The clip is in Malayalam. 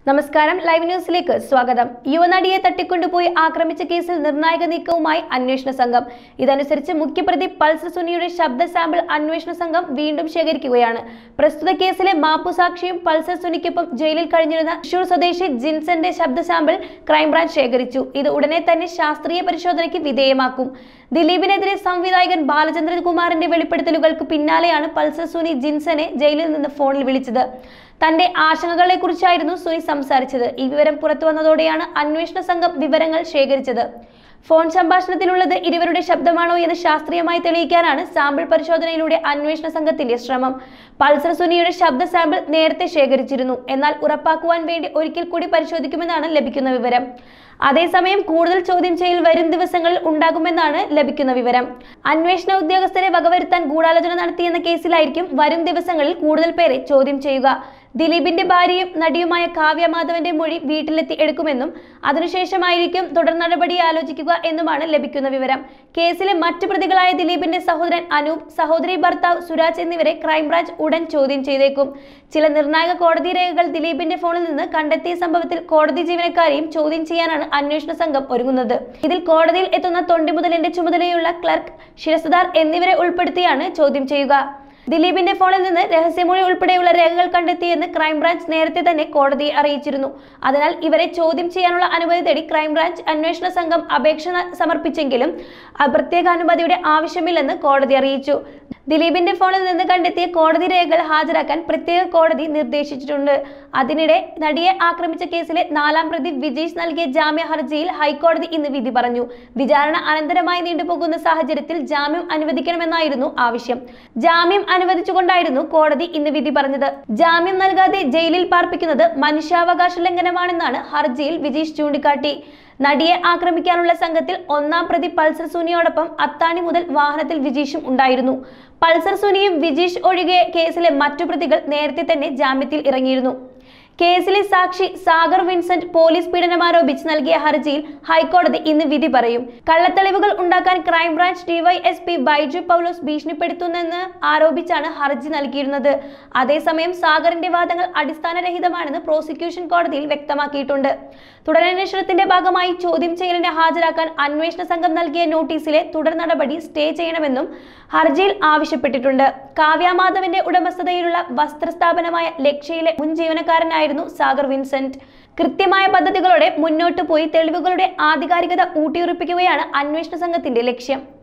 നമസ്കാരം ലൈവ് ന്യൂസിലേക്ക് സ്വാഗതം യുവനടിയെ തട്ടിക്കൊണ്ടുപോയി ആക്രമിച്ച കേസിൽ നിർണായക നീക്കവുമായി അന്വേഷണ സംഘം ഇതനുസരിച്ച് മുഖ്യപ്രതി പൾസർ സുനിയുടെ ശബ്ദ സാമ്പിൾ അന്വേഷണ സംഘം വീണ്ടും ശേഖരിക്കുകയാണ് പ്രസ്തുത കേസിലെ മാപ്പുസാക്ഷിയും പൾസർ സുനിക്കൊപ്പം ജയിലിൽ കഴിഞ്ഞിരുന്ന തൃശൂർ സ്വദേശി ജിൻസന്റെ ശബ്ദ സാമ്പിൾ ക്രൈംബ്രാഞ്ച് ശേഖരിച്ചു ഇത് ഉടനെ തന്നെ ശാസ്ത്രീയ പരിശോധനയ്ക്ക് വിധേയമാക്കും ദിലീപിനെതിരെ സംവിധായകൻ ബാലചന്ദ്രൻ കുമാറിന്റെ വെളിപ്പെടുത്തലുകൾക്ക് പിന്നാലെയാണ് പൾസർ സുനി ജിൻസനെ ജയിലിൽ നിന്ന് ഫോണിൽ വിളിച്ചത് തന്റെ ആശങ്കകളെ കുറിച്ചായിരുന്നു സുനി സംസാരിച്ചത് ഈ വിവരം പുറത്തു വന്നതോടെയാണ് അന്വേഷണ സംഘം വിവരങ്ങൾ ശേഖരിച്ചത് ഫോൺ സംഭാഷണത്തിലുള്ളത് ഇരുവരുടെ ശബ്ദമാണോ എന്ന് ശാസ്ത്രീയമായി തെളിയിക്കാനാണ് സാമ്പിൾ പരിശോധനയിലൂടെ അന്വേഷണ സംഘത്തിന്റെ ശ്രമം പൾസർ സുനിയുടെ ശബ്ദ സാമ്പിൾ നേരത്തെ ശേഖരിച്ചിരുന്നു എന്നാൽ ഉറപ്പാക്കുവാൻ വേണ്ടി ഒരിക്കൽ കൂടി പരിശോധിക്കുമെന്നാണ് ലഭിക്കുന്ന വിവരം അതേസമയം കൂടുതൽ ചോദ്യം ചെയ്യൽ വരും ദിവസങ്ങളിൽ ഉണ്ടാകുമെന്നാണ് ലഭിക്കുന്ന വിവരം അന്വേഷണ ഉദ്യോഗസ്ഥരെ വകവരുത്താൻ ഗൂഢാലോചന നടത്തിയെന്ന കേസിലായിരിക്കും വരും ദിവസങ്ങളിൽ കൂടുതൽ പേരെ ചോദ്യം ചെയ്യുക ദിലീപിന്റെ ഭാര്യയും നടിയുമായ കാവ്യ മാധവന്റെ മൊഴി വീട്ടിലെത്തി എടുക്കുമെന്നും അതിനുശേഷമായിരിക്കും തുടർ നടപടി ആലോചിക്കുക എന്നുമാണ് ലഭിക്കുന്ന വിവരം കേസിലെ മറ്റു പ്രതികളായ ദിലീപിന്റെ സഹോദരൻ അനൂപ് സഹോദരി ഭർത്താവ് സുരാജ് എന്നിവരെ ക്രൈംബ്രാഞ്ച് ഉടൻ ചോദ്യം ചെയ്തേക്കും ചില നിർണായക കോടതി രേഖകൾ ദിലീപിന്റെ ഫോണിൽ നിന്ന് കണ്ടെത്തിയ സംഭവത്തിൽ കോടതി ജീവനക്കാരെയും ചോദ്യം ചെയ്യാനാണ് അന്വേഷണ സംഘം ഒരുങ്ങുന്നത് ഇതിൽ കോടതിയിൽ എത്തുന്ന തൊണ്ടിമുതലിന്റെ ചുമതലയുള്ള ക്ലർക്ക് ശിരസ്ദാർ എന്നിവരെ ഉൾപ്പെടുത്തിയാണ് ചോദ്യം ചെയ്യുക ദിലീപിന്റെ ഫോണിൽ നിന്ന് രഹസ്യമൊഴി ഉൾപ്പെടെയുള്ള രേഖകൾ കണ്ടെത്തിയെന്ന് ക്രൈംബ്രാഞ്ച് നേരത്തെ തന്നെ കോടതിയെ അറിയിച്ചിരുന്നു അതിനാൽ ഇവരെ ചോദ്യം ചെയ്യാനുള്ള അനുമതി തേടി ക്രൈംബ്രാഞ്ച് അന്വേഷണ സംഘം അപേക്ഷ ന- സമർപ്പിച്ചെങ്കിലും ആ പ്രത്യേക അനുമതിയുടെ ആവശ്യമില്ലെന്ന് കോടതി അറിയിച്ചു ദിലീപിന്റെ ഫോണിൽ നിന്ന് കണ്ടെത്തിയ കോടതി രേഖകൾ ഹാജരാക്കാൻ പ്രത്യേക കോടതി നിർദ്ദേശിച്ചിട്ടുണ്ട് അതിനിടെ നടിയെ ആക്രമിച്ച കേസിലെ നാലാം പ്രതി വിജീഷ് നൽകിയ ജാമ്യ ഹർജിയിൽ ഹൈക്കോടതി ഇന്ന് വിധി പറഞ്ഞു വിചാരണ അനന്തരമായി നീണ്ടുപോകുന്ന സാഹചര്യത്തിൽ ജാമ്യം അനുവദിക്കണമെന്നായിരുന്നു ആവശ്യം ജാമ്യം അനുവദിച്ചുകൊണ്ടായിരുന്നു കോടതി ഇന്ന് വിധി പറഞ്ഞത് ജാമ്യം നൽകാതെ ജയിലിൽ പാർപ്പിക്കുന്നത് മനുഷ്യാവകാശ ലംഘനമാണെന്നാണ് ഹർജിയിൽ വിജീഷ് ചൂണ്ടിക്കാട്ടി നടിയെ ആക്രമിക്കാനുള്ള സംഘത്തിൽ ഒന്നാം പ്രതി പൾസർ സുനിയോടൊപ്പം അത്താണി മുതൽ വാഹനത്തിൽ വിജീഷും ഉണ്ടായിരുന്നു പൾസർ സുനിയും വിജീഷ് ഒഴികെ കേസിലെ മറ്റു പ്രതികൾ നേരത്തെ തന്നെ ജാമ്യത്തിൽ ഇറങ്ങിയിരുന്നു കേസിലെ സാക്ഷി സാഗർ വിൻസെന്റ് പോലീസ് പീഡനം ആരോപിച്ച് നൽകിയ ഹർജിയിൽ ഹൈക്കോടതി ഇന്ന് വിധി പറയും കള്ളത്തെളിവുകൾ ഉണ്ടാക്കാൻ ക്രൈംബ്രാഞ്ച് ഡിവൈഎസ്പി ബൈജു പൗലോസ് ഭീഷണിപ്പെടുത്തുന്നെന്ന് ആരോപിച്ചാണ് ഹർജി നൽകിയിരുന്നത് അതേസമയം സാഗറിന്റെ വാദങ്ങൾ അടിസ്ഥാനരഹിതമാണെന്ന് പ്രോസിക്യൂഷൻ കോടതിയിൽ വ്യക്തമാക്കിയിട്ടുണ്ട് തുടരന്വേഷണത്തിന്റെ ഭാഗമായി ചോദ്യം ചെയ്യലിന് ഹാജരാക്കാൻ അന്വേഷണ സംഘം നൽകിയ നോട്ടീസിലെ തുടർ നടപടി സ്റ്റേ ചെയ്യണമെന്നും ഹർജിയിൽ ആവശ്യപ്പെട്ടിട്ടുണ്ട് കാവ്യ മാധവന്റെ ഉടമസ്ഥതയിലുള്ള വസ്ത്രസ്ഥാപനമായ ലക്ഷ്യയിലെ മുൻ ജീവനക്കാരനായിരുന്നു സാഗർ വിൻസെന്റ് കൃത്യമായ പദ്ധതികളോടെ മുന്നോട്ട് പോയി തെളിവുകളുടെ ആധികാരികത ഊട്ടിയുറപ്പിക്കുകയാണ് അന്വേഷണ സംഘത്തിന്റെ ലക്ഷ്യം